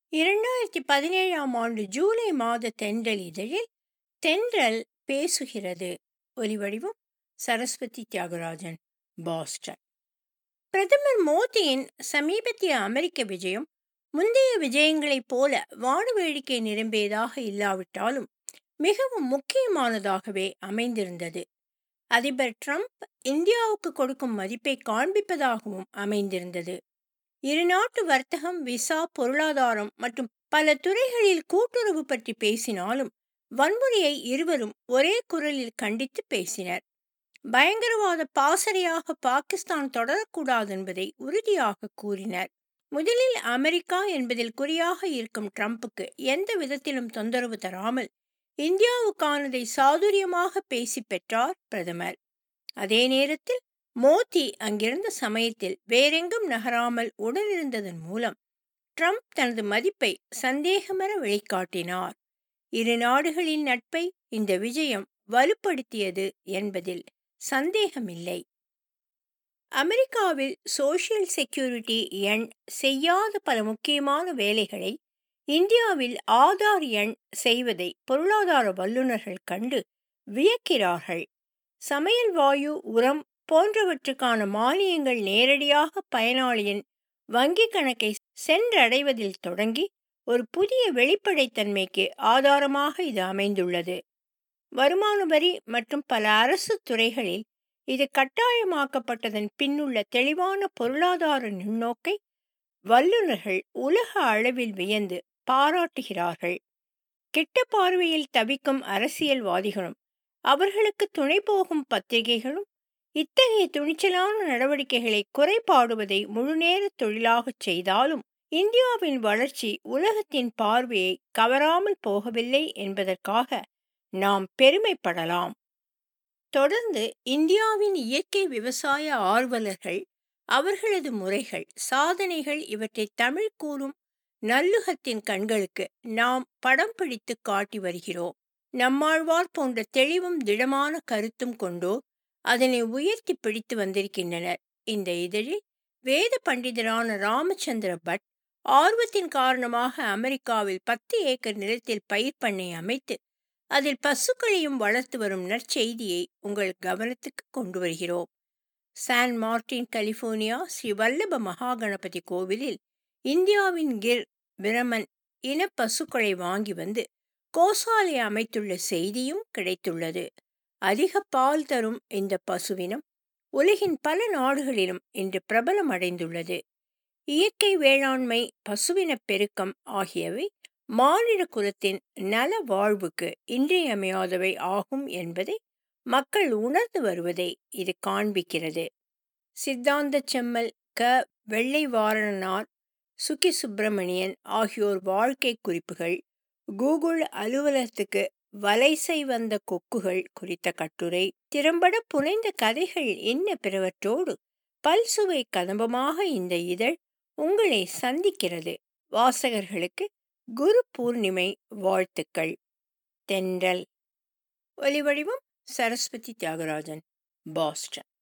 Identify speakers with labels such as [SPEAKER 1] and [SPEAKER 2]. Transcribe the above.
[SPEAKER 1] இரண்டாயிரத்தி பதினேழாம் ஆண்டு ஜூலை மாத தென்றல் இதழில் தென்றல் பேசுகிறது ஒலிவடிவம் சரஸ்வதி தியாகராஜன் பாஸ்டன் பிரதமர் மோடியின் சமீபத்திய அமெரிக்க விஜயம் முந்தைய விஜயங்களைப் போல வானவேடிக்கை நிரம்பியதாக இல்லாவிட்டாலும் மிகவும் முக்கியமானதாகவே அமைந்திருந்தது அதிபர் ட்ரம்ப் இந்தியாவுக்கு கொடுக்கும் மதிப்பை காண்பிப்பதாகவும் அமைந்திருந்தது இருநாட்டு வர்த்தகம் விசா பொருளாதாரம் மற்றும் பல துறைகளில் கூட்டுறவு பற்றி பேசினாலும் வன்முறையை இருவரும் ஒரே குரலில் கண்டித்து பேசினர் பயங்கரவாத பாசறையாக பாகிஸ்தான் தொடரக்கூடாது என்பதை உறுதியாக கூறினர் முதலில் அமெரிக்கா என்பதில் குறியாக இருக்கும் ட்ரம்புக்கு எந்த விதத்திலும் தொந்தரவு தராமல் இந்தியாவுக்கானதை சாதுரியமாக பேசி பெற்றார் பிரதமர் அதே நேரத்தில் மோடி அங்கிருந்த சமயத்தில் வேறெங்கும் நகராமல் உடனிருந்ததன் மூலம் ட்ரம்ப் தனது மதிப்பை சந்தேகமர வெளிக்காட்டினார் இரு நாடுகளின் நட்பை இந்த விஜயம் வலுப்படுத்தியது என்பதில் சந்தேகமில்லை அமெரிக்காவில் சோசியல் செக்யூரிட்டி எண் செய்யாத பல முக்கியமான வேலைகளை இந்தியாவில் ஆதார் எண் செய்வதை பொருளாதார வல்லுநர்கள் கண்டு வியக்கிறார்கள் சமையல் வாயு உரம் போன்றவற்றுக்கான மானியங்கள் நேரடியாக பயனாளியின் வங்கி கணக்கை சென்றடைவதில் தொடங்கி ஒரு புதிய வெளிப்படைத்தன்மைக்கு ஆதாரமாக இது அமைந்துள்ளது வருமான வரி மற்றும் பல அரசு துறைகளில் இது கட்டாயமாக்கப்பட்டதன் பின்னுள்ள தெளிவான பொருளாதார நுண்ணோக்கை வல்லுநர்கள் உலக அளவில் வியந்து பாராட்டுகிறார்கள் கிட்ட பார்வையில் தவிக்கும் அரசியல்வாதிகளும் அவர்களுக்கு துணை போகும் பத்திரிகைகளும் இத்தகைய துணிச்சலான நடவடிக்கைகளை குறைபாடுவதை முழுநேர தொழிலாகச் செய்தாலும் இந்தியாவின் வளர்ச்சி உலகத்தின் பார்வையை கவராமல் போகவில்லை என்பதற்காக நாம் பெருமைப்படலாம் தொடர்ந்து இந்தியாவின் இயற்கை விவசாய ஆர்வலர்கள் அவர்களது முறைகள் சாதனைகள் இவற்றை தமிழ் கூறும் நல்லுகத்தின் கண்களுக்கு நாம் படம் பிடித்து காட்டி வருகிறோம் நம்மாழ்வார் போன்ற தெளிவும் திடமான கருத்தும் கொண்டோர் அதனை உயர்த்தி பிடித்து வந்திருக்கின்றனர் இந்த இதழில் வேத பண்டிதரான ராமச்சந்திர பட் ஆர்வத்தின் காரணமாக அமெரிக்காவில் பத்து ஏக்கர் நிலத்தில் பயிர் பண்ணை அமைத்து அதில் பசுக்களையும் வளர்த்து வரும் நற்செய்தியை உங்கள் கவனத்துக்கு கொண்டு வருகிறோம் San Martin California Sri Vallabha Mahaganapati கோவிலில் இந்தியாவின் கிர் பிரமன் இன பசுக்களை வாங்கி வந்து கோசாலை அமைத்துள்ள செய்தியும் கிடைத்துள்ளது அதிக பால் தரும் இந்த பசுவினம் உலகின் பல நாடுகளிலும் இன்று பிரபலம் அடைந்துள்ளது இயற்கை வேளாண்மை பசுவின பெருக்கம் ஆகியவை மானிட குலத்தின் நல வாழ்வுக்கு இன்றியமையாதவை ஆகும் என்பதை மக்கள் உணர்ந்து வருவதை இது காண்பிக்கிறது சித்தாந்த செம்மல் க வெள்ளை வாரணனார் சுகி சுப்பிரமணியன் ஆகியோர் வாழ்க்கை குறிப்புகள் கூகுள் அலுவலகத்துக்கு வலைசை வந்த கொக்குகள் குறித்த கட்டுரை திறம்பட புனைந்த கதைகள் என்ன பிறவற்றோடு பல்சுவை கதம்பமாக இந்த இதழ் உங்களை சந்திக்கிறது வாசகர்களுக்கு குரு பூர்ணிமை வாழ்த்துக்கள் தென்றல் ஒலிவடிவம் சரஸ்வதி தியாகராஜன் பாஸ்டன்